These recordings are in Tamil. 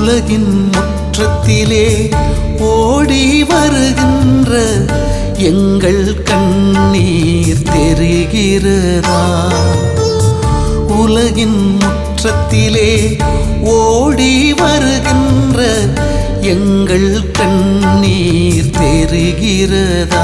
உலகின் முற்றத்திலே ஓடி வருகின்ற எங்கள் கண்ணீர் தெரிகிறதா உலகின் முற்றத்திலே ஓடி வருகின்ற எங்கள் கண்ணீர் தெரிகிறதா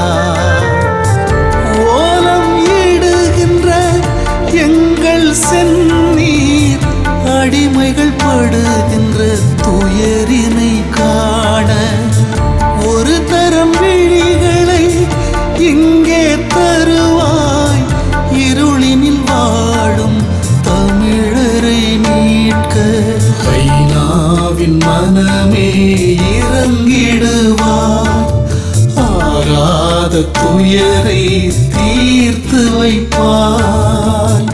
ஓலம் இடுகின்ற எங்கள் செந்நீர் அடிமைகள் படுகின்ற துயரினை காண ஒரு தரம் விழிகளை இங்கே தருவாய் இருளினில் வாழும் தமிழரை மீட்க ஐநாவின் மனமே இறங்கிடுவார் ஆராத துயரை தீர்த்து வைப்பாய்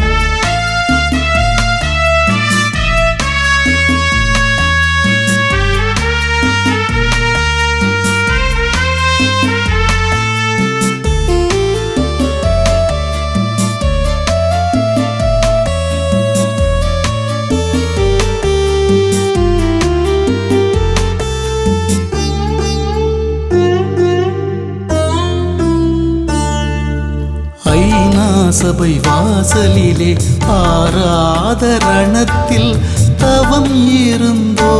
ஐநா சபை வாசலிலே ஆராத ரணத்தில் தவம் இருந்தோ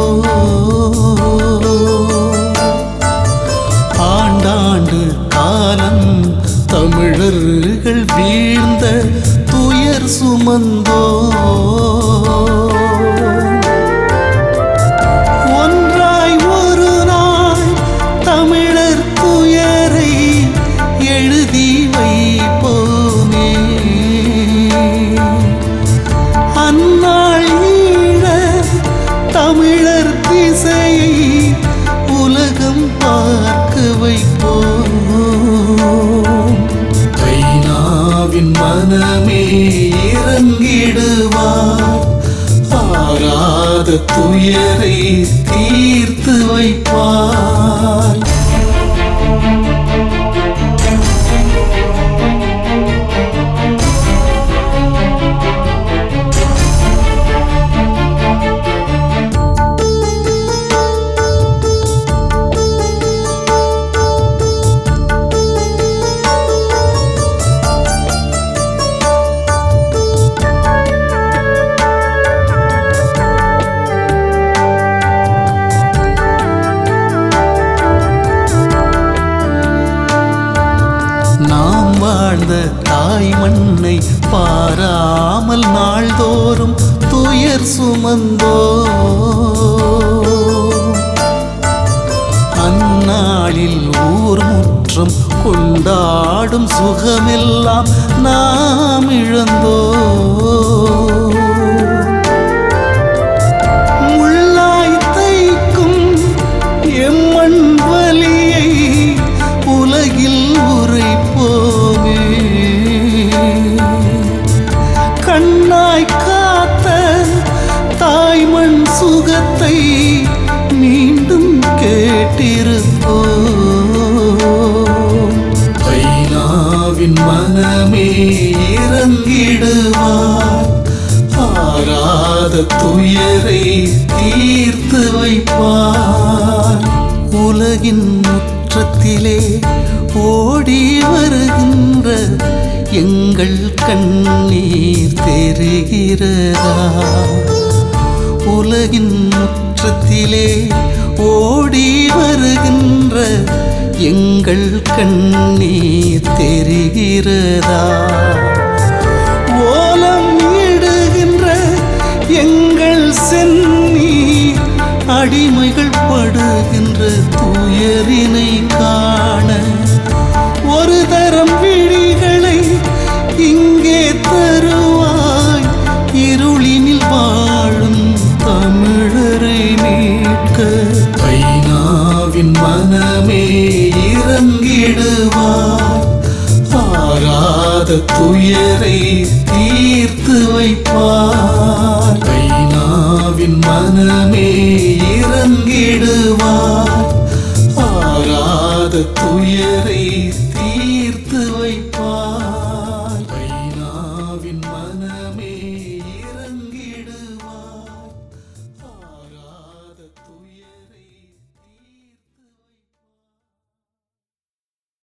ஆண்டாண்டு காலம் தமிழர்கள் வீழ்ந்த துயர் சுமந்தோ ஒன்றாய் ஒரு நாள் தமிழர் துயரை எழுதி வைப்போமே அந்நாள் ஈழ தமிழர் திசையை உலகம் பார்க்க வைப்போம் ஐநாவின் மனமே இறங்கிடுவார் ஆராத துயரை தீர்த்து வைப்பார் நாம் வாழ்ந்த தாய் மண்ணை பாராமல் நாள்தோறும் துயர் சுமந்தோ அந்நாளில் ஊர் முற்றம் கொண்டாடும் சுகமெல்லாம் நாம் இழந்தோ முள்ளாய் தைக்கும் எம்மண் வலியை உலகில் உரைப்போமே கண்ணாய் காத்த தாய்மண் சுகத்தை மீண்டும் கேட்டிருப்போம் ஐநாவின் மனமே இறங்கிடுவார் ஆராத துயரை தீர்த்து வைப்பார் உலகின் முற்றத்திலே ஓடி வருகின்ற எங்கள் கண்ணீர் தெரிகிறதா உலகின் முற்றத்திலே ஓடி வருகின்ற எங்கள் கண்ணீர் தெரிகிறதா ஓலம் இடுகின்ற எங்கள் செந்நீர் அடிமைகள் படுகின்ற துயரினை காண ஒரு தரம் விழிகளை இங்கே தருவாய் இருளினில் வாழும் தமிழரை மீட்க ஐநாவின் மனமே இறங்கிடுவார் ஆராத துயரை தீர்த்து வைப்பார் ஐநாவின் மனமே இறங்கிடுவார் ஆராத துயரை தீர்த்து வைப்பார் ஐநாவின் மனமே